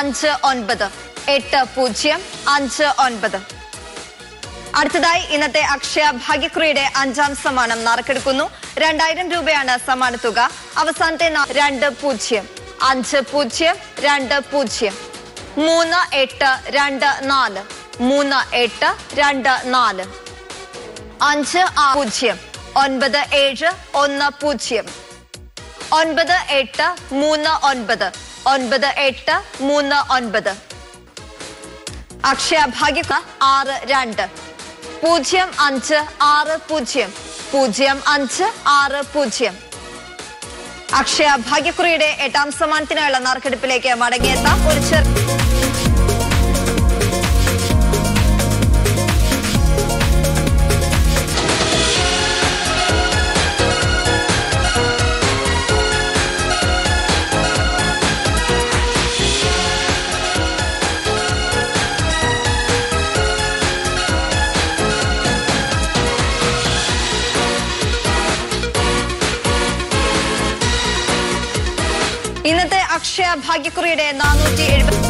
അഞ്ച് ഒൻപത് എട്ട് പൂജ്യം അഞ്ച് ഒൻപത് അടുത്തതായി ഇന്നത്തെ അക്ഷയ ഭാഗ്യക്കുറിയുടെ അഞ്ചാം സമ്മാനം നറുക്കെടുക്കുന്നു രണ്ടായിരം രൂപയാണ് സമ്മാനത്തുക അവസാനത്തെ ന- രണ്ട് പൂജ്യം അഞ്ച് പൂജ്യം രണ്ട് പൂജ്യം മൂന്ന് എട്ട് രണ്ട് നാല് മൂന്ന് എട്ട് രണ്ട് നാല് അഞ്ച് ആ- പൂജ്യം ഒൻപത് ഏഴ് ഒന്ന് പൂജ്യം ഒൻപത് എട്ട് മൂന്ന് ഒൻപത് ഒൻപത് എട്ട് മൂന്ന് ഒൻപത് അക്ഷയ ഭാഗ്യ ആറ് രണ്ട് പൂജ്യം അഞ്ച് ആറ് പൂജ്യം പൂജ്യം അഞ്ച് ആറ് പൂജ്യം അക്ഷയ ഭാഗ്യക്കുറിയുടെ എട്ടാം സമ്മാനത്തിനായുള്ള നറുക്കെടുപ്പിലേക്ക് മടങ്ങിയെത്താം ഒരു ചെറു ഇന്നത്തെ അക്ഷയ ഭാഗ്യക്കുറിയുടെ നാനൂറ്റി എഴുപത്തി